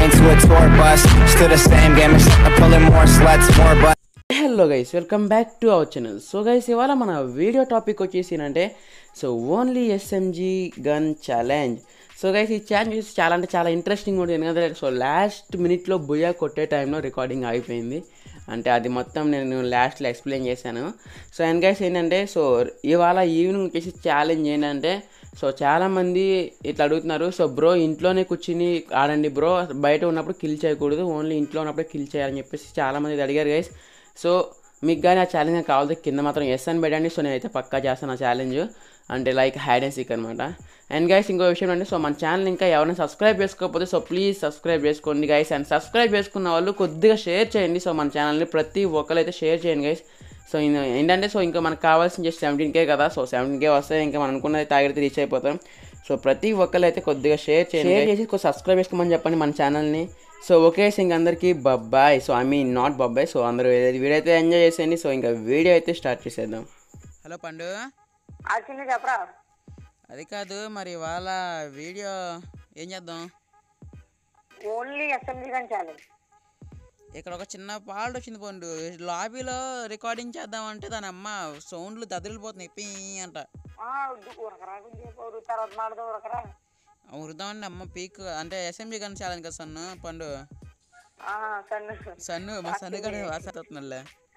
train to a tour bus. Still the same game, except I'm pulling more sluts, more butts. Hello guys welcome back to our channel so guys ఇవాళ మన video topic వచ్చేసి అంటే so only SMG gun challenge so guys ఈ challenge చూసి చాలా అంటే చాలా interesting ఉంటుంది ఎందుకంటే సో లాస్ట్ మినిట్లో బుయ్యా కొట్టే టైంలో రికార్డింగ్ అయిపోయింది అంటే అది మొత్తం నేను లాస్ట్లో ఎక్స్ప్లెయిన్ చేశాను సో అండ్ గైస్ ఏంటంటే సో ఇవాళ ఈవినింగ్ వచ్చేసి ఛాలెంజ్ ఏంటంటే సో చాలామంది ఇట్లా అడుగుతున్నారు సో బ్రో ఇంట్లోనే కూర్చుని ఆడండి బ్రో బయట ఉన్నప్పుడు కిల్ చేయకూడదు ఓన్లీ ఇంట్లో ఉన్నప్పుడు కిల్ చేయాలని చెప్పేసి చాలామంది ఇది అడిగారు గైస్ సో మీకు కానీ ఆ ఛాలెంజ్ కావాలి కింద మాత్రం ఎస్ అని పెట్టండి సో నేనైతే పక్కా చేస్తాను ఆ ఛాలెంజ్ అంటే లైక్ హైడ్ అండ్ సీక్ అనమాట అండ్ గైస్ ఇంకో విషయం అంటే సో మన ఛానల్ ఇంకా ఎవరైనా సబ్స్క్రైబ్ చేసుకోకపోతే సో ప్లీజ్ సబ్స్క్రైబ్ చేసుకోండి గైస్ అండ్ సబ్స్క్రైబ్ చేసుకున్న వాళ్ళు కొద్దిగా షేర్ చేయండి సో మన ఛానల్ని ప్రతి ఒక్కరైతే షేర్ చేయండి గైస్ సో ఇన్- ఏంటంటే సో ఇంకా మనకు కావాల్సిన జస్ట్ సెవెంటీన్ కే కదా సో సెవెంటీన్ కే వస్తే ఇంకా మనం అనుకున్నది టార్గెట్ రీచ్ అయిపోతాం సో ప్రతి ఒక్కరు అయితే కొద్దిగా షేర్ చేయండి షేర్ చేసి కొద్దిగా సబ్స్క్రైబ్ చేసుకోమని చెప్పండి మన ఛానల్ని సో ఓకే సో ఇంక అందరికీ bye bye so I mean not bye bye so అందరూ వీడియో అయితే ఎంజాయ్ చేసేయండి సో ఇంకా వీడియో అయితే స్టార్ట్ చేసేద్దాం హలో పండు వచ్చింది చెప్పరా అది కాదు మరి వాళ్ళ వీడియో ఏం చేద్దాం ఓన్లీ ఎస్ఎంజీ కానీ ఛాలెంజ్ ఇక్కడ ఒక చిన్న పాల్ట్ వచ్చింది పండు లాబీలో రికార్డింగ్ చేద్దామంటే దాని అమ్మ సౌండ్లు దదిరిపోతున్నాయి పీ అంట ఉరకరా కొంచెం ఊరు తర్వాత మాడదాం ఉరకరా వృద్దామండి అమ్మ పీక్ అంటే ఎస్ఎంజీ కానీ ఛాలెంజ్ కదా సన్ను పండు ఆ, సన్ను సన్ను మా సన్ను కూడా వాసవుతుందిలే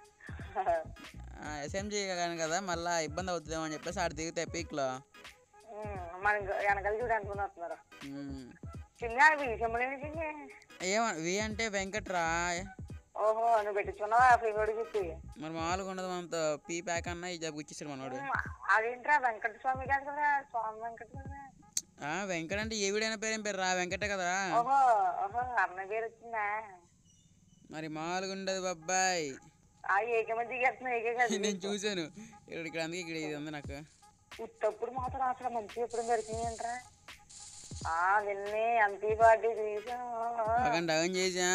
ఎస్ఎంజీ కానీ కదా మళ్ళీ ఇబ్బంది అవుతుందేమో అని చెప్పేసి ఆడ దిగుతాయి పీక్లో ఉమ్, మన వెనకాల చూడు ఎంతమంది వస్తున్నారు చిన్న విషయంలో చిన్న ఏమ వి అంటే వెంకట్రా ఓహో నువ్వు పెట్టించుకున్నావా ఫ్రీగోడి చెప్పి మరి మామూలుగా ఉండదు మనతో పీ ప్యాక్ అన్న ఈ జబ్బు ఇచ్చేసాడు మనోడు ఉమ్, అదేంట్రా వెంకట స్వామి కాదు కదా స్వామి వెంకట కదా ఆ, వెంకట్ అంటే ఏ వీడైనా పేరేం పేరు రా వెంకటే కదరా ఓహో ఓహో అన్న పేరు వచ్చిందా మరి మామూలుగా ఉండదు బాబాయ్ ఆ ఏకే మధ్య చేస్తున్నా ఏకే కాదు నేను చూశాను ఇక్కడ ఇక్కడ అందుకే ఇక్కడ ఇది ఉంది నాకు ఉత్తప్పుడు మాత్రం అసలు మంచి ఎప్పుడు దొరికిందంట్రా ఆ విన్ని ఎంపీ పార్టీ చూసాం అక్కడ డౌన్ చేసా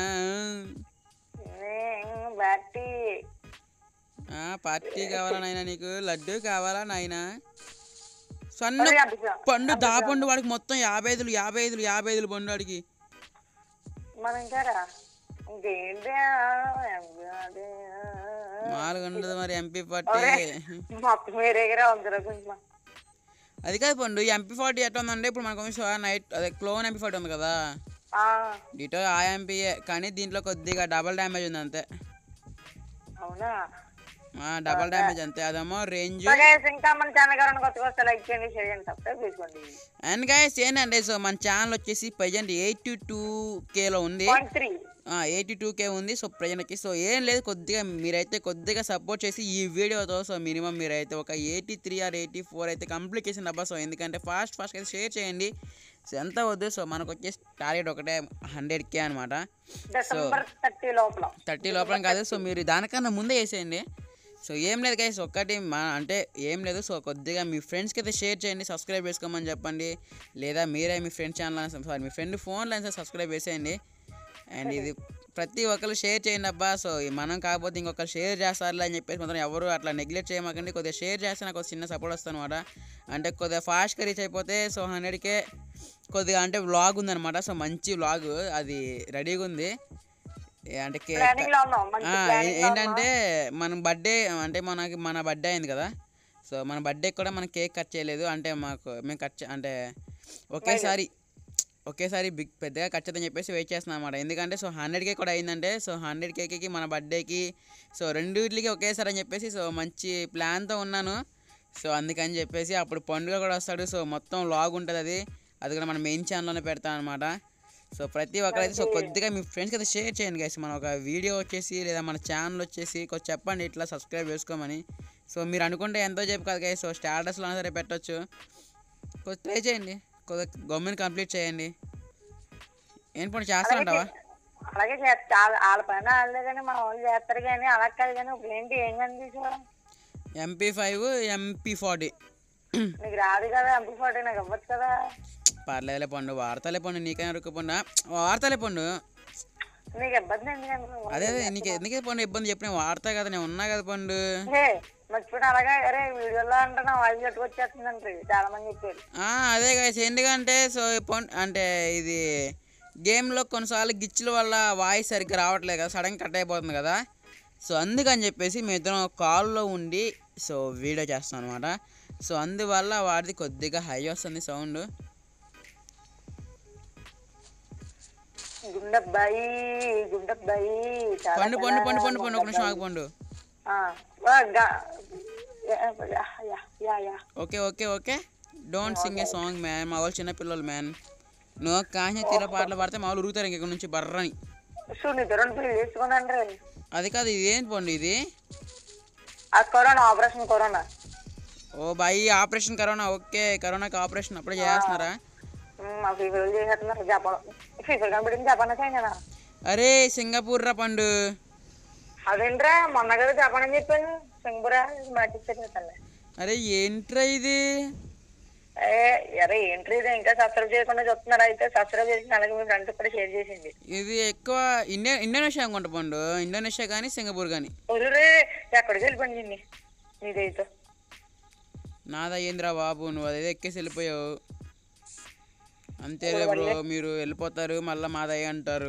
బ్యాటీ ఆ, పార్టీ కావాలా నాయనా నీకు లడ్డు కావాలా నాయనా సన్న పండు దా పండు వాడికి మొత్తం యాభై ఐదులు యాభై ఐదులు యాభై ఐదులు పండు వాడికి మనం ఇంకారా ఇంకేంటి అదే. మామూలుగా ఉండదు మరి ఎంపీ పార్టీ మొత్తం వేరే దగ్గర ఉందిరా కొంచెం అది కాదు పండు ఎంపీ ఫార్టీ ఎట్లా ఉందంటే ఇప్పుడు మనకు కొంచెం నైట్ అదే క్లోన్ ఎంపీ ఫార్టీ ఉంది కదా ఆ, డిటో ఆ ఎంపీయే కానీ దీంట్లో కొద్దిగా డబల్ డ్యామేజ్ ఉంది అంతే అవునా డబల్ డ్యామేజ్ అంతే అదేమో రేంజ్ సరే ఇంకా మన ఛానల్ గారు కొత్తగా వస్తే లైక్ చేయండి షేర్ చేయండి సబ్స్క్రైబ్ చేసుకోండి అండ్ గైస్ ఏంటంటే సో మన ఛానల్ వచ్చేసి ప్రజెంట్ ఎయిటీ టూ కేలో ఉంది point three eighty two K ఉంది సో ప్రజెంట్ వచ్చి సో ఏం లేదు కొద్దిగా మీరైతే కొద్దిగా సపోర్ట్ చేసి ఈ వీడియోతో సో మినిమం మీరైతే ఒక eighty three or eighty four అయితే కంప్లీట్ చేసిన డబ్బా సో ఎందుకంటే ఫాస్ట్ ఫాస్ట్ అయితే షేర్ చేయండి సో ఎంత వద్దు సో మనకు వచ్చేసి టార్గెట్ ఒకటే హండ్రెడ్ కే అనమాట డిసెంబర్ థర్టీ లోపల థర్టీ లోపల కాదు సో మీరు దానికన్నా ముందే వేసేయండి సో ఏం లేదు గైస్ ఒక్కటి మా అంటే ఏం లేదు సో కొద్దిగా మీ ఫ్రెండ్స్కి అయితే షేర్ చేయండి సబ్స్క్రైబ్ చేసుకోమని చెప్పండి లేదా మీరే మీ ఫ్రెండ్ ఛానల్ సారీ మీ ఫ్రెండ్ ఫోన్లో అయినా సబ్స్క్రైబ్ చేసేయండి అండ్ ఇది ప్రతి ఒక్కరు షేర్ చేయండి అబ్బా సో ఈ మనం కాకపోతే ఇంకొకరు షేర్ చేస్తారులే అని చెప్పేసి మాత్రం ఎవరు అట్లా నెగ్లెక్ట్ చేయమాకండి కొద్దిగా షేర్ చేస్తే నాకు ఒక చిన్న సపోర్ట్ వస్తుంది అనమాట అంటే కొద్దిగా ఫాస్ట్గా రీచ్ అయిపోతే సో హండ్రెడ్కే కొద్దిగా అంటే వ్లాగ్ ఉందన్నమాట సో మంచి వ్లాగ్ అది రెడీగా ఉంది ఏ అంటే కే ప్లానింగ్ లో ఉన్నాం మంచి ఆ, ఏ- ఏంటంటే మనం బర్త్డే అంటే మనకి మన బర్త్డే అయింది కదా సో మన బర్త్డే కూడా మనం కేక్ కట్ చేయలేదు అంటే మాకు మేము కట్ చే- అంటే ఒకేసారి ఒకేసారి బిగ్ పెద్దగా కట్ చేద్దని చెప్పేసి వెయిట్ చేస్తున్నాం అనమాట ఎందుకంటే సో హండ్రెడ్ కేక్ కూడా అయిందంటే సో హండ్రెడ్ కేక్కి మన బర్త్డేకి సో రెండింటికి ఒకేసారి అని చెప్పేసి సో మంచి ప్లాన్తో ఉన్నాను సో అందుకని చెప్పేసి అప్పుడు పండుగ కూడా వస్తాడు సో మొత్తం లాగ్ ఉంటుంది అది అది కూడా మన మెయిన్ ఛానల్లోనే పెడతాను అనమాట సో ప్రతి ఒక్కరైతే సో కొద్దిగా మీ ఫ్రెండ్స్కి అయితే షేర్ చేయండి గైస్ మన ఒక వీడియో వచ్చేసి లేదా మన ఛానల్ వచ్చేసి కొంచెం చెప్పండి ఇట్లా సబ్స్క్రైబ్ చేసుకోమని సో మీరు అనుకుంటే ఎంతో చెప్పు కదా గైస్ సో స్టాటస్లో సరే పెట్టొచ్చు కొంచెం ట్రై చేయండి కొద్దిగా గవర్నమెంట్ కంప్లీట్ చేయండి ఏం పని చేస్తా ఉంటావా అలాగే చేస్తా వాళ్ళ- వాళ్ళ పైన వాళ్ళే కానీ మన వాళ్ళు చేస్తారు కానీ అలా కాదు కానీ ఇప్పుడు ఏంటి ఏం కనిపించు ఎంపీ ఫైవ్ ఎంపీ ఫార్టీ నీకు రాదు కదా ఎంపీ ఫోటో నాకు ఇవ్వచ్చు కదా పర్లేదులే పండు వార్తలే పండు నీకైనా రుక్కు పండు వార్తలే పండు నీకు ఇబ్బంది ఎందుకంటే అదే అదే నీకు ఎందుకే పండు ఇబ్బంది చెప్పిన వాడతా కదా నేను ఉన్నా కదా పండు హే మర్చిపోయిన అలాగే అరే వీడియోలో అంటే నా వాయిస్ కట్టుకొచ్చేస్తుందంటే చాలా మంది చెప్పారు ఆ, అదే guys ఎందుకంటే సో పండు అంటే ఇది గేమ్లో కొన్నిసార్లు గిచ్చుల వల్ల వాయిస్ సరిగ్గా రావట్లేదు కదా సడన్ కట్ అయిపోతుంది కదా సో అందుకని చెప్పేసి మేము ఇద్దరం కాల్లో ఉండి సో వీడియో చేస్తాం అనమాట సో అందువల్ల వాడిది కొద్దిగా హై వస్తుంది సౌండ్ గుండబ్బాయి గుండబ్బాయి చాలా పండు పండు పండు పండు పండు ఒక నిమిషం బాగుంది. ఆగు పండు ఆ, వా, గా- యా, యా, యా, యా, యా. Okay okay okay don't sing a song man మా వాళ్ళు చిన్నపిల్లలు మ్యాన్ నువ్వు కాసిన తీర పాటలు పాడితే మా వాళ్ళు ఉరుగుతారు ఇంక నుంచి బర్రని చూడు నీతో రెండు పెళ్లి చేసుకున్నాను అది కాదు ఇది ఏంటి పండు ఇది ఆ corona operation corona oh boy operation corona okay కరోనాకి ఆపరేషన్ అప్పుడే చేస్తున్నారా ఉమ్, మా ఫీఫర్ చేసేస్తున్నారు జపాన్ ఫీఫర్ కనబడింది జపాన్ చైనా అరే సింగపూర్ రా పండు అదేంట్రా మొన్న కదా జపాన్ అని చెప్పాను సింగపూరా మర్చిపోతాను అరే ఏంట్రా ఇది ఏ అరే ఏంటి ఇది ఇంకా సబ్స్క్రైబ్ చేయకుండా చూస్తున్నారు అయితే సబ్స్క్రైబ్ చేసి అలాగే మీ ఫ్రెండ్స్ కూడా షేర్ చేసింది ఇది ఎక్కువ ఇండియా ఇండోనేషియా అనుకుంటా పండు ఇండోనేషియా కానీ సింగపూర్ కానీ ఒరే ఎక్కడికి వెళ్ళిపోయింది నీ నీదైతే నాదయ్యిందిరా బాబు నువ్వు అదే ఎక్కేసి వెళ్ళిపోయావు అంతేలే బ్రో మీరు వెళ్ళిపోతారు మళ్ళీ మాదయ్య అంటారు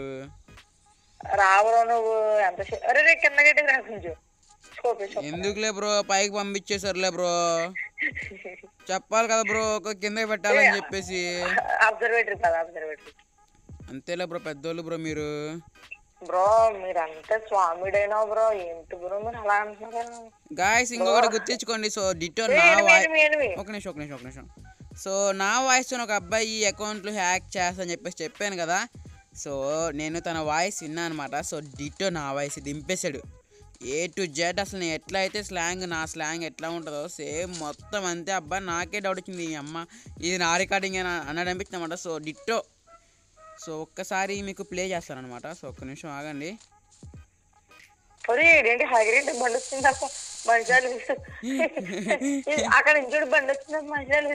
రావడం నువ్వు ఎంత సే- అరే రే కింద గట్టికి రా కొంచెం స్కోప్ వేసుకో. ఎందుకులే బ్రో పైకి పంపించేసారులే బ్రో చెప్పాలి కదా బ్రో ఒక కింద పెట్టాలని చెప్పేసి అబ్జర్వేటరీ కదా అబ్జర్వేటరీ అంతేలే బ్రో పెద్దోళ్ళు బ్రో మీరు బ్రో మీరంతా స్వామిడైనా బ్రో ఏంటి బ్రో మీరు అలా అంటున్నారు గాయస్ ఇంకొకటి గుర్తించుకోండి సో డిటో నా ఏనుమి, వాయి ఏనుమి, ఏనుమి. ఒక నిమిషం ఒక నిమిషం ఒక నిమిషం సో నా వాయిస్ ఒక అబ్బాయి ఈ అకౌంట్లు హ్యాక్ చేస్తా చెప్పేసి చెప్పాను కదా సో నేను తన వాయిస్ విన్నాను అనమాట సో డిటో నా వాయిస్ దింపేశాడు ఏ టు జెడ్ అసలు నేను ఎట్లా అయితే స్లాంగ్ నా స్లాంగ్ ఎట్లా ఉంటుందో సేమ్ మొత్తం అంతే అబ్బా నాకే డౌట్ వచ్చింది ఈ అమ్మ ఇది నా రికార్డింగ్ అన్నాడు అనిపించింది అనమాట సో డిట్టో సో ఒక్కసారి మీకు ప్లే చేస్తాను అనమాట సో ఒక్క నిమిషం ఆగండి ఒరే ఏంటి హైగ్రేట్ బండి వచ్చింది అక్క మనుషులు అక్కడ నుంచి బండి వచ్చింది మనుషులు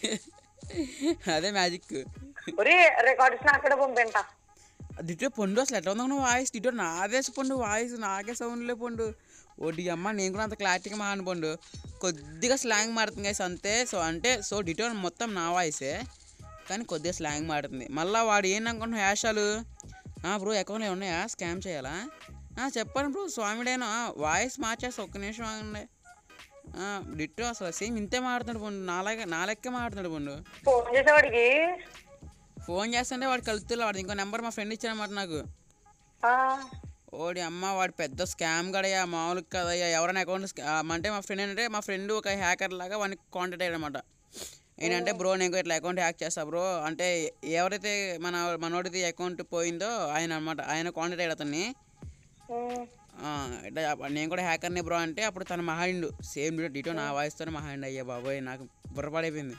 అదే మ్యాజిక్ ఒరే రికార్డ్స్ అక్కడ పంపింట డిటో పండు అసలు ఎట్లా ఉందా వాయిస్ డిటో నాదే పండు వాయిస్ నాకే సౌండ్లే పండు ఓటి అమ్మ నేను కూడా అంత క్లారిటీగా మాను పండు కొద్దిగా స్లాంగ్ మారుతుంది గైస్ అంతే సో అంటే సో డిటో మొత్తం నా వాయిసే కానీ కొద్దిగా స్లాంగ్ మారుతుంది మళ్ళీ వాడు ఏంటనుకుంటున్నా యాషాలు బ్రో అకౌంట్లో ఉన్నాయా స్కామ్ చేయాలా ఆ, చెప్పండి బ్రో స్వామిడేనా వాయిస్ మార్చేస్తా ఒక్క నిమిషం ఆగండి ఆ, డిట్టో అసలు సేమ్ ఇంతే మాడుతున్నాడు పండు నాలాగే నా లెక్కే మాడుతున్నాడు పండు ఫోన్ చేసేవాడికి ఫోన్ చేస్తుంటే వాడు కలుతున్నా వాడు ఇంకో నెంబర్ మా ఫ్రెండ్ ఇచ్చాడన్నమాట నాకు ఆ, ఓడి అమ్మ వాడు పెద్ద స్కామ్ గడయ్యా మామూలు కదయ్యా ఎవరైనా అకౌంట్ అంటే మా ఫ్రెండ్ ఏంటంటే మా ఫ్రెండ్ ఒక హ్యాకర్ లాగా వాడిని కాంటాక్ట్ అయ్యాడు అనమాట ఏంటంటే బ్రో నేను ఇట్లా అకౌంట్ హ్యాక్ చేస్తా బ్రో అంటే ఎవరైతే మన మనోడిది అకౌంట్ పోయిందో ఆయన అనమాట ఆయన కాంటాక్ట్ అయ్యాడు అతన్ని ఉమ్, ఆ, ఇట్లా చెప్ప- నేను కూడా హ్యాకర్ని బ్రో అంటే అప్పుడు తన మహాండు సేమ్ డీటో నా వాయిస్తో మహాండ్ అయ్యా బాబోయ్ నాకు బుర్రపడైపోయింది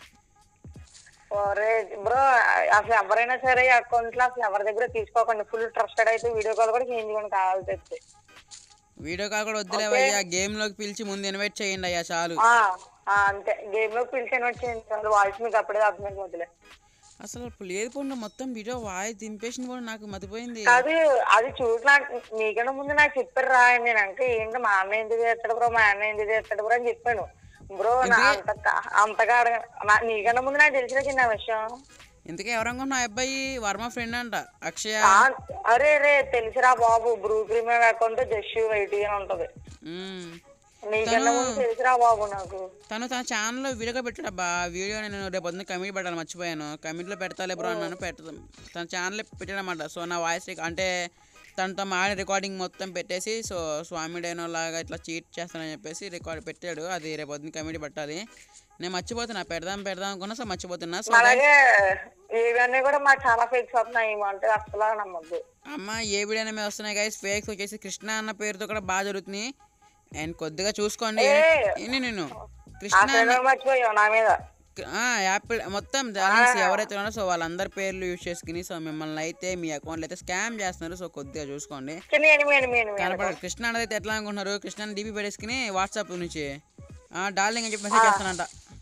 ఒరే బ్రో అసలు ఎవరైనా సరే అకౌంట్ లో అసలు ఎవరి దగ్గర తీసుకోకండి ఫుల్ ట్రస్టెడ్ అయితే వీడియో కాల్ కూడా చేయించుకోండి కావాల్సి వస్తే వీడియో కాల్ కూడా వద్దులే అయ్యా గేమ్లోకి పిలిచి ముందు ఇన్వైట్ చేయండి అయ్యా చాలు ఆ, ఆ, అంతే గేమ్ లో పిలిచిన వచ్చేయండి అసలు వాయిస్ మీకు అప్పుడే అర్థమైంది వదిలే అసలు ఇప్పుడు లేదు పండు మొత్తం వీడియో వాయిస్ దింపేసింది కూడా నాకు మతిపోయింది అది అది చూసి నాకు మీకన్నా ముందు నాకు చెప్పారు రా నేను అంటే ఏంటి మా అన్న ఎందుకు చేస్తాడు బ్రో మా అన్న ఎందుకు చేస్తాడు బ్రో అని చెప్పాను బ్రో నా అంత అంతగా అడగ నా- నీకన్నా ముందు నాకు తెలిసిన చిన్న విషయం ఇంతకీ ఎవరనుకున్నా ఆ అబ్బాయి వర్మ ఫ్రెండ్ అంట అక్షయ ఆ, అరే రే తెలుసురా బాబు bro premium account just YT అని ఉంటది మ్మ్. నీకన్నా ముందు తెలుసురా బాబు నాకు తను తన ఛానల్లో వీడియోగా పెట్టాడు అబ్బా వీడియో నేను రేపు పొద్దున్న కమెంట్ పెట్టాలి మర్చిపోయాను కమెంట్లో పెడతాలే బ్రో అన్నాను పెట్టదు తన ఛానల్ పెట్టాడనమాట సో నా వాయిస్ అంటే తనతో మాడిన రికార్డింగ్ మొత్తం పెట్టేసి సో స్వామి డైనో లాగా ఇట్లా చీట్ చేస్తానని చెప్పేసి రికార్డ్ పెట్టాడు అది రేపు పొద్దున్న కమెంట్ పెట్టాలి నేను మర్చిపోతున్నా పెడదాం పెడదాం అనుకున్నా సో మర్చిపోతున్నా సో అలాగే ఇవన్నీ కూడా మాకు చాలా ఫేక్స్ అవుతున్నాయి అంటే అసలు నమ్మద్దు అమ్మ ఏ వీడియో మీద వస్తున్నాయి గైస్ ఫేక్స్ వచ్చేసి కృష్ణ అన్న పేరుతో కూడా బాగా జరుగుతున్నాయి అండ్ కొద్దిగా చూసుకోండి ఏంటి నేను కృష్ణ అసలు మర్చిపోయావు నా మీద ఆ, యాపిల్ మొత్తం బ్యాలెన్స్ ఎవరైతే ఉన్నారో సో వాళ్ళందరి పేర్లు యూజ్ చేసుకుని సో మిమ్మల్ని అయితే మీ అకౌంట్లో అయితే స్కామ్ చేస్తున్నారు సో కొద్దిగా చూసుకోండి చిన్న ఎనిమి ఎనిమి ఎనిమి కనపడదు కృష్ణ అనేది అయితే ఎట్లా అనుకుంటున్నారు కృష్ణ డీపీ పెట్టేసుకుని వాట్సాప్ నుంచి డార్లింగ్ అని చెప్పి మెసేజ్ చేస్తానంట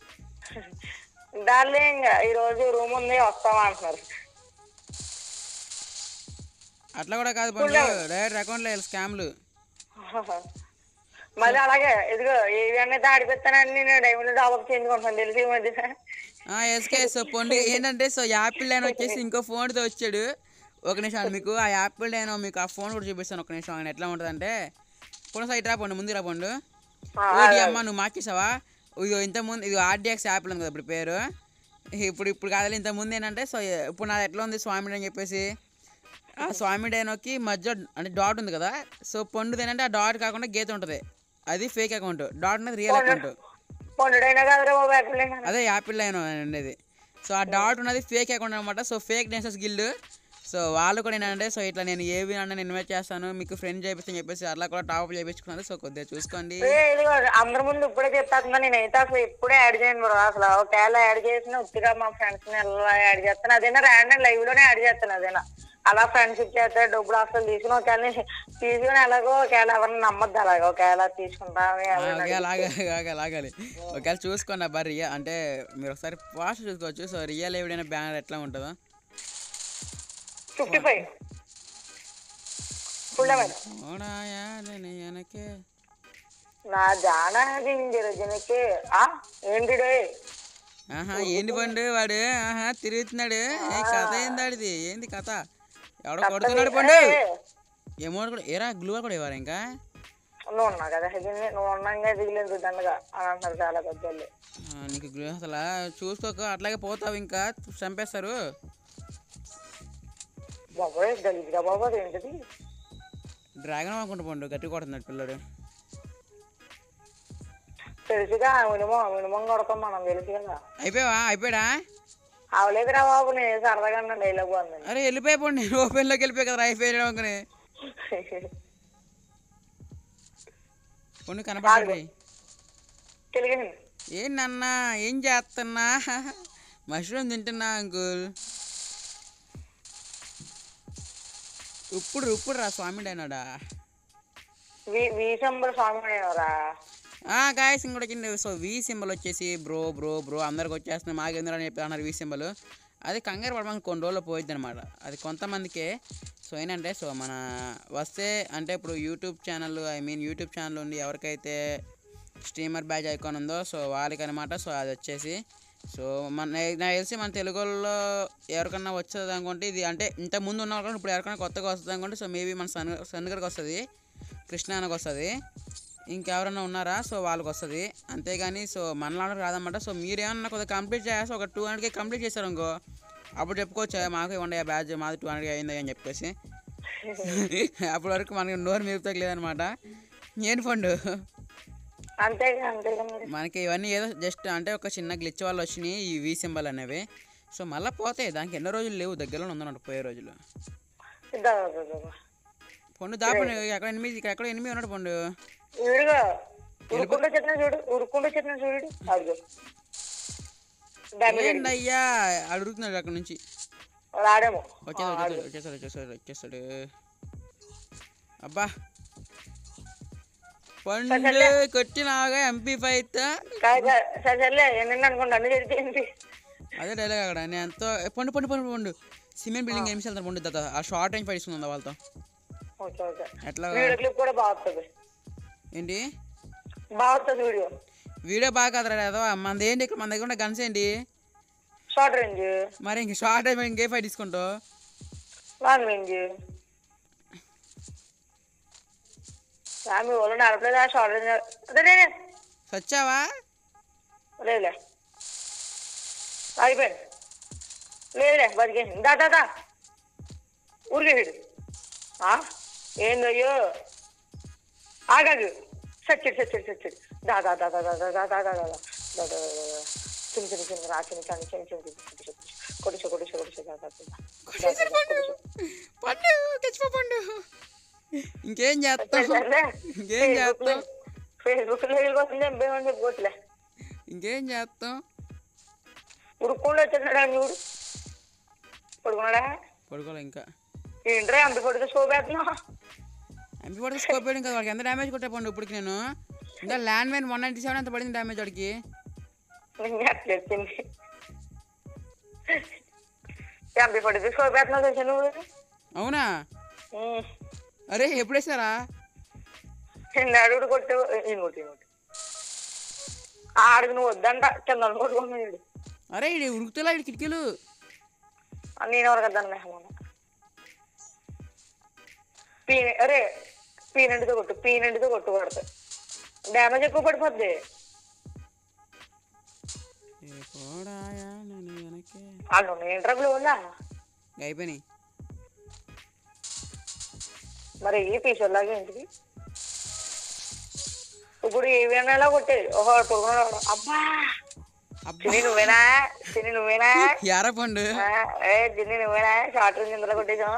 డార్లింగ్ ఈ రోజు రూమ్ ఉంది వస్తావా అంటున్నారు అట్లా కూడా కాదు పండు డైరెక్ట్ అకౌంట్లో స్కామ్లు మళ్ళీ అలాగే ఇదిగో ఏవి అనేది ఆడిపిస్తానని నేను డైమండ్ డెవలప్ చేయించుకుంటాను తెలిసి ఈ మధ్య ఎస్కే సో పండు ఏంటంటే సో యాపిల్ అని వచ్చేసి ఇంకో ఫోన్తో వచ్చాడు ఒక నిమిషం మీకు ఆ యాపిల్ నేను మీకు ఆ ఫోన్ కూడా చూపిస్తాను ఒక నిమిషం ఆయన ఎట్లా ఉంటుంది అంటే ఫోన్ సైట్ రాపండు ముందు రాపండు ఆ, ఓడి అమ్మ నువ్వు మార్చేసావా ఇది ఇంత ముందు ఇది ఆర్డిఎక్స్ యాపిల్ ఉంది కదా ఇప్పుడు పేరు ఇప్పుడు ఇప్పుడు కాదు ఇంత ముందు ఏంటంటే సో ఇప్పుడు నాది ఎట్లా ఉంది స్వామి అని చెప్పేసి ఆ స్వామి డైనోకి మధ్య అంటే డాట్ ఉంది కదా సో పండుది ఏంటంటే ఆ డాట్ కాకుండా గీత ఉంటుంది అది ఫేక్ అకౌంట్ డాట్ అనేది రియల్ అకౌంట్ పండుడైనా కదరా బాబు యాపిల్ అయినా అదే యాపిల్ లైన్ అనేది సో ఆ డాట్ ఉన్నది ఫేక్ అకౌంట్ అనమాట సో ఫేక్ డెన్సెస్ గిల్డ్ సో వాళ్ళు కూడా ఏంటంటే సో ఇట్లా నేను ఏవి అన్న నేను ఇన్వైట్ చేస్తాను మీకు ఫ్రెండ్ చేపిస్తాను చెప్పేసి అట్లా కూడా టాప్ చేయించుకున్నారు సో కొద్దిగా చూసుకోండి ఏ, ఇదిగో అందరి ముందు ఇప్పుడే చెప్పేస్తున్నా నేనైతే అసలు ఎప్పుడే యాడ్ చేయను బ్రో అసలు ఒకవేళ యాడ్ చేసిన ఉత్తిగా మా ఫ్రెండ్స్ ని ఎలా యాడ్ చేస్తాను అదేనా ర్యాండమ్ లైవ్ లోనే యాడ్ చేస్తాను అదేనా అలా ఫ్రెండ్షిప్ చేస్తే డబ్బులు అసలు తీసుకుని ఒకవేళ నేను తీసుకుని ఎలాగో ఒకవేళ ఎవరిని నమ్మద్దు అలాగో ఒకవేళ తీసుకుంటా అని ఆ, ఎవరైనా ఓకే లాగా లాగా లాగాలి ఒకవేళ చూసుకోండి అబ్బా రియా అంటే మీరు ఒకసారి ఫాస్ట్ చూసుకోవచ్చు సో రియల్ ఎవడైనా బ్యానర్ ఎట్లా ఉంటుందో ఫిఫ్టీ ఫైవ్ ఫుల్ డ్యామేజ్ ఓడాయా నేను వెనకే నా జానా జనకి ఆ ఏంటి డే ఆహా ఏంటి పండు వాడు ఆహా తిరుగుతున్నాడు ఏ కథ ఏంది ఆడిది ఏంది కథ ఎవడో కొడుతున్నాడు పండు ఏమో కూడా ఏరా గ్లూ కూడా ఇవ్వరు ఇంకా నువ్వు ఉన్నావు కదా ఇది నువ్వు ఉన్నాగా దిగలేదు దండగా అని అంటున్నారు చాలా పెద్దోళ్ళు ఆ, నీకు గ్లూ అసలు చూసుకోక అట్లాగే పోతావు ఇంకా చంపేస్తారు బాబోయ్ గలీజ్గా బాబోయ్ ఏంటిది డ్రాగన్ అనుకుంటా పండు గట్టి కొడుతున్నాడు పిల్లడు తెలుసుగా మినిమం మినిమం కొడతాం మనం తెలుసు కదా అయిపోయావా అయిపోయాడా అవలేదురా బాబు నేను సరదాగా అన్న డైలాగ్ అందని అరే వెళ్ళిపోయి పండు నేను ఓపెన్లోకి వెళ్ళిపోయి కదా అయిపోయాడు అనుకుని పండు కనపడండి తెలియదు ఏంటన్నా ఏం చేస్తున్నా మష్రూమ్ తింటున్నా అంకుల్ ఇప్పుడు ఇప్పుడు రా స్వామి అయినాడా వి సంబర్ స్వామి రా గాయస్ ఇంకోటి వచ్చింది సో వి సింబల్ వచ్చేసి బ్రో బ్రో బ్రో అందరికి వచ్చేస్తున్నాయి మాకెందుకు అని చెప్పి అన్నారు వి సింబల్ అది కంగారు పడడానికి కొన్ని రోజులు పోయిద్ది అనమాట అది కొంతమందికే సో ఏంటంటే సో మన వస్తే అంటే ఇప్పుడు YouTube channel I mean YouTube channel ఉండి ఎవరికైతే స్ట్రీమర్ బ్యాచ్ ఐకాన్ ఉందో సో వాళ్ళకి అనమాట సో అది వచ్చేసి సో మన నాకు తెలిసి మన తెలుగులో ఎవరికన్నా వచ్చేది అనుకుంటే ఇది అంటే ఇంత ముందు ఉన్న వాళ్ళు ఇప్పుడు ఎవరికైనా కొత్తగా వస్తుంది అనుకుంటే సో మేబీ మన సన్ సన్ గారికి వస్తుంది కృష్ణానికి వస్తుంది ఇంకెవరన్నా ఉన్నారా సో వాళ్ళకి వస్తుంది అంతేగాని సో మనలాంటి రాదన్నమాట సో మీరు ఏమన్నా కొద్దిగా కంప్లీట్ చేసి ఒక టూ హండ్రెడ్కి కంప్లీట్ చేశారు అనుకో అప్పుడు చెప్పుకోవచ్చు మాకు ఇవ్వండి ఆ బ్యాచ్ మాది టూ హండ్రెడ్ అయింది అని చెప్పేసి అప్పటి వరకు మనకి నోరు మిగుతా లేదనమాట ఏం ఫండ్ అంతేగా అంతేగా మరి మనకి ఇవన్నీ ఏదో జస్ట్ అంటే ఒక చిన్న గ్లిచ్ వల్ల వచ్చినాయి ఈ వి సింబల్ అనేవి సో మళ్ళీ పోతాయి దానికి ఎన్నో రోజులు లేవు దగ్గరలో ఉందన్నమాట పోయే రోజులు ఇద్దా, ఇద్దా, ఇద్దా. పండు దాపండి ఎక్కడ ఎనిమిది ఇక్కడ ఎక్కడ ఎనిమిది ఉన్నాడు పండు వీడుగా ఉరుకుంటూ చెట్టిన చూడు ఉరుకుంటూ చెట్టిన చూడు అదిగో డ్యామేజ్ ఏంటి అయ్యా అడుగుతున్నాడు అక్కడ నుంచి రాడేమో వచ్చేసాడు వచ్చేసాడు వచ్చేసాడు వచ్చేసాడు అబ్బా పండు కొట్టినాగా ఎంపీ ఫైవ్ కాదు కాదు. సరే సర్లే ఎన్ని అనుకోండి అన్ని జరిగింది అదే డైలాగ్ అక్కడ నేను ఎంతో ఏ, పండు పండు పండు పండు సిమెంట్ బిల్డింగ్ ఏమి వెళ్తాను పండు దాదా ఆ షార్ట్ రేంజ్ ఫైట్ ఇస్తుంది వాళ్ళతో ఓకే ఓకే ఎట్లా వీడియో క్లిప్ కూడా బాగుంటుంది ఏంటి బాగుంటుంది వీడియో వీడియో బాగా కదరా ఏదో మనది ఏంటి ఇక్కడ మన దగ్గర ఉన్న గన్స్ ఏంటి షార్ట్ రేంజ్ మరి ఇంక షార్ట్ రేంజ్ ఇంకే ఫైట్ తీసుకుంటావు లాంగ్ రేంజ్ మీ వాళ్ళు నడపలేదా షార్ట్ రేంజ్ అదే నేనే సచ్చావా లేదులే అయిపోయింది లేదులే బతికేసింది దా దా దా ఊరికే వీడు ఆ? ఏందయ్యో ఆగాగు సచ్చిడు సచ్చిడు సచ్చిడు దా దా దా దా దా దా దా దా దా దా దా దా దా దా దా చిన్న చిన్న చిన్న రా చిన్న చిన్న చిన్న చిన్న కొడుచు కొడుచు కొడుచు దా దా దా కొట్టేసాడు పండు పండు తెచ్చిపో పండు ఇంకేం చేస్తావు ఇంకేం చేస్తావు ఫేస్బుక్ లో కోసం చంపేమని చెప్పుకోవచ్చులే ఇంకేం చేస్తాం ఉరుక్కుండా వచ్చేసాడు అని చూడు పడుకున్నాడా పడుకోలే ఇంకా ఏంట్రా అంత పడుకు శోభేస్తున్నావు ఎంపీ పడితే స్కోప్ వేయడం కదా వాడికి ఎంత డ్యామేజ్ కొట్టే పండు ఇప్పటికి నేను ఇంకా land mine one ninety seven ఎంత పడింది డ్యామేజ్ వాడికి నేను అట్లా వచ్చింది ఎంపీ పడుకు శోభేస్తున్నావు తెలుసా నువ్వు అవునా ఉమ్. అరే ఎప్పుడు వేసారా నిన్న అడుగుడు కొట్టు ఇంకోటి ఇంకోటి ఆడుకు నువ్వు వద్దంట కింద కొట్టుకున్నాడు అరే ఇది ఉరుకుతలా ఇటు కిటికీలు నేను ఎవరికి వద్దాను మెహమాన్ పీ అరే పీ నిండుతో కొట్టు పీ నిండుతో కొట్టు కొడతా డ్యామేజ్ ఎక్కువ పడిపోద్ది ఏ పోడాయా నన్ను వెనకే వాళ్ళు ఏంట్రా గ్లోలా అయిపోయినాయి మరి ఈ పీసోలాగా ఏంటిది ఇప్పుడు ఏమైనా కొట్టేది ఓహో పడుకున్నాడు అబ్బా అబ్బా చిన్ని నువ్వేనా చిన్ని నువ్వేనా యారా పండు ఆ, ఏ చిన్ని నువ్వేనా షార్ట్ రేంజ్ ఇందులో కొట్టేసాం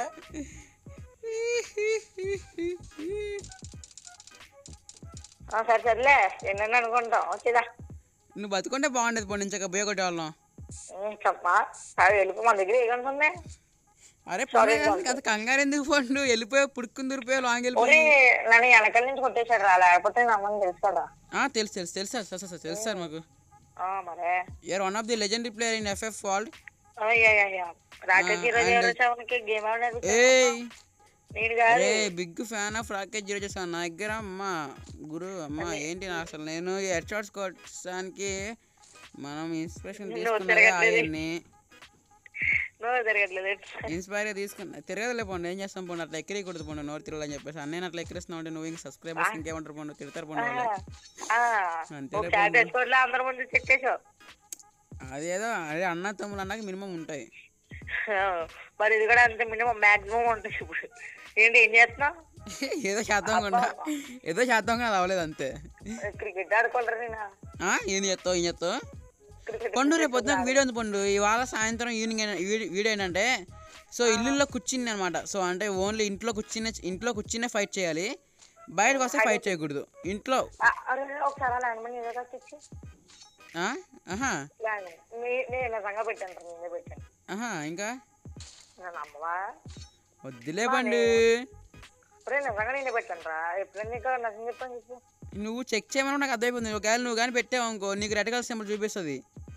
సరే సర్లే ఎన్నెన్న అనుకుంటాం వచ్చేదా నువ్వు బతుకుంటే బాగుండేది పండు ఇంచక పోయి కొట్టేవాళ్ళం ఉమ్, చెప్పమా సరే వెళ్ళిపో మన దగ్గర ఏమనుకుంది అరే పండు అంత కంగారు ఎందుకు పండు వెళ్ళిపోయి పుడుకుని దూరిపోయి లాంగ్ వెళ్ళిపోయి ఓరే నన్ను వెనకాల నుంచి కొట్టేశాడు రా లేకపోతే నా అమ్మని తెలుసు కదా ఆ, తెలుసు తెలుసు తెలుసు సార్ సార్ సార్ తెలుసు సార్ మాకు ఆ, మరే you're one of the legendary player in FF world అయ్యా రాకేష్ జీరో జీరో సెవెన్కి గేమ్ ఆడినారు ఏయ్ నేను కాదు రే big fan of rocket zero చేసాను నా దగ్గర అమ్మ గురు అమ్మ ఏంటి నా అసలు నేను హెడ్ షాట్స్ కొట్టడానికి మనం ఇన్స్పిరేషన్ తీసుకున్నదే ఆయన్ని నువ్వు తిరగట్లేదు ఇన్స్పైర్ తీసుకున్నా తిరగదులే పోండి ఏం చేస్తాం పోండి అట్లా ఎక్కడి కొడుతు పోండి నోరు తిరగాలని చెప్పేసి అన్నయ్య అట్లా ఎక్కిరిస్తున్నావు అంటే నువ్వు ఇంక సబ్స్క్రైబర్స్ ఇంకేమంటారు పోండి తిడతారు పోండి వాళ్ళు అంతేలే ఒక క్యాబ్ వేసుకోవట్లే అందరి ముందు చెట్టేసావు అదేదో అదే అన్న తమ్ముడు అన్నాక మినిమం ఉంటాయి ఆ, మరి ఇది కూడా అంతే మినిమం మాక్సిమం ఉంటుంది ఇప్పుడు ఏంటి ఏం చేస్తున్నావు ఏదో శాతం కూడా ఏదో శాతం కూడా అవ్వలేదు అంతే క్రికెట్ ఆడుకోలేరు నేను ఆ? ఏం చేస్తావు ఏం చేస్తావు క్రికెట్ పండు రేపు పొద్దున వీడియో ఉంది పండు ఇవాళ సాయంత్రం ఈవినింగ్ అయినా- వీడి- వీడియో ఏంటంటే సో ఇల్లులో కూర్చుని అనమాట సో అంటే ఓన్లీ ఇంట్లో కూర్చునే ఇంట్లో కూర్చునే ఫైట్ చేయాలి బయటకు వస్తే ఫైట్ చేయకూడదు ఇంట్లో ఆ, అరే ఒకసారి అలా అనమని ఏదో కట్టించి ఆ? ఆహా నేను నిజంగా పెట్టాను రా, నేనే పెట్టాను ఆహా ఇంకా నేను అమ్మవా వద్దులే పండు ఒరే నిజంగా నేనే పెట్టాను రా ఎప్పుడైనా నీకు నిజం చెప్పాను చెప్పు నువ్వు చెక్ చేయమని నాకు అర్థమైపోతుంది ఒకవేళ నువ్వు కానీ పెట్టావు అనుకో నీకు రెడ్ కలర్ సింబల్ చూపిస్తుంది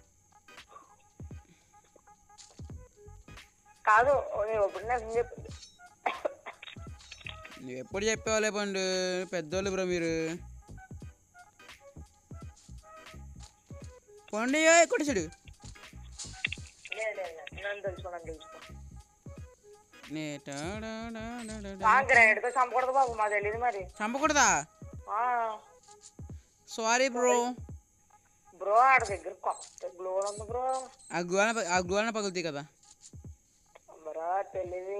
కాదు నేను ఎప్పుడు నిజం చెప్పు నువ్వు ఎప్పుడు చెప్పేవాళ్ళే పండు పెద్దోళ్ళు బ్రో మీరు పండు కొట్టేసాడు లేదు లేదు లేదు. నన్ను తెలుసుకో నన్ను తెలుసుకో నే టాడాడాడాడా. ఆ గ్రైండ్తో చంపకూడదు బాబు మా తెలియదు మరి చంపకూడదా ఆ, సారీ బ్రో బ్రో ఆడ దగ్గర కొత్త గ్లో ఉంది బ్రో ఆ గోన ఆ గోన పగులుతాయి కదా బ్రో తెలియదు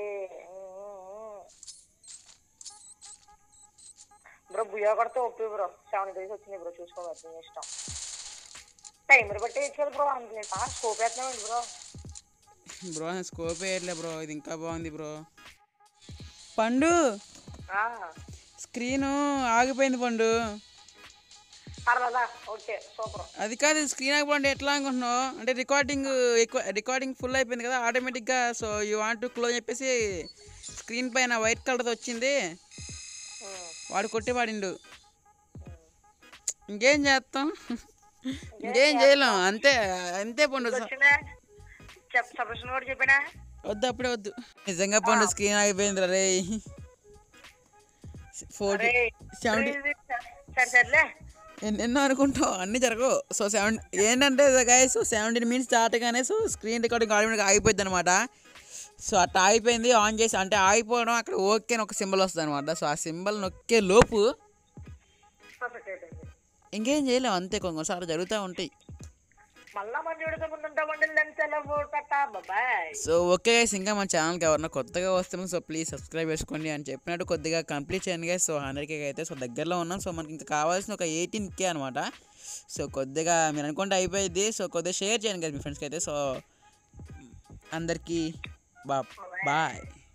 బ్రో బుయ్యా కొడితే ఒప్పి బ్రో సెవెన్ డేస్ వచ్చినాయి బ్రో చూసుకోవచ్చు నీ ఇష్టం టైమర్ బట్టి ఇచ్చారు బ్రో అంతే స్కోప్ వేస్తున్నామండి బ్రో బ్రో స్కోప్ వేయట్లే బ్రో ఇది ఇంకా బాగుంది బ్రో పండు ఆ, స్క్రీన్ ఆగిపోయింది పండు పర్లేదా ఓకే సూపర్ అది కాదు స్క్రీన్ ఆగిపోండి ఎట్లా అనుకుంటున్నావు అంటే రికార్డింగ్ ఎక్కువ రికార్డింగ్ ఫుల్ అయిపోయింది కదా ఆటోమేటిక్గా so you want to close చెప్పేసి స్క్రీన్ పైన వైట్ కలర్తో వచ్చింది వాడు కొట్టి వాడిండు ఇంకేం చేస్తాం ఇంకేం చేయలేం అంతే అంతే పండు వచ్చిందా చెప్ సబ్మిషన్ కూడా చెప్పినా వద్దు అప్పుడే వద్దు నిజంగా పండు స్క్రీన్ ఆగిపోయింది రే ఫోర్టీ అరే, సెవెంటీ సరే సర్లే ఎన్నెన్నో అనుకుంటావు అన్నీ జరగవు సో సెవెన్ ఏంటంటే గాయ సో సెవెంటీన్ మినిట్స్ దాటగానే సో స్క్రీన్ రికార్డింగ్ ఆటోమేటిక్ ఆగిపోయింది అనమాట సో అట్లా ఆగిపోయింది ఆన్ చేసి అంటే ఆగిపోవడం అక్కడ ఓకే అని ఒక సింబల్ వస్తుంది అనమాట సో ఆ సింబల్ నొక్కే లోపు పర్ఫెక్ట్ అయిపోయింది ఇంకేం చేయలేం అంతే కొన్ని కొన్నిసార్లు జరుగుతూ ఉంటాయి మళ్ళా మంది ఉడత ముందుంటామండి లెన్స్ ఎలా పెట్టా బాబాయ్ సో ఓకే గైస్ ఇంకా మన ఛానల్కి ఎవరన్నా కొత్తగా వస్తున్నాం సో ప్లీజ్ సబ్స్క్రైబ్ చేసుకోండి అని చెప్పినట్టు కొద్దిగా కంప్లీట్ చేయండి గైస్ సో హండ్రెడ్ కే అయితే సో దగ్గరలో ఉన్నాం సో మనకి ఇంకా కావాల్సిన ఒక ఎయిటీన్ కే అనమాట సో కొద్దిగా మీరు అనుకుంటే అయిపోయింది సో కొద్దిగా షేర్ చేయండి కదా మీ ఫ్రెండ్స్కి అయితే సో అందరికీ బా బాయ్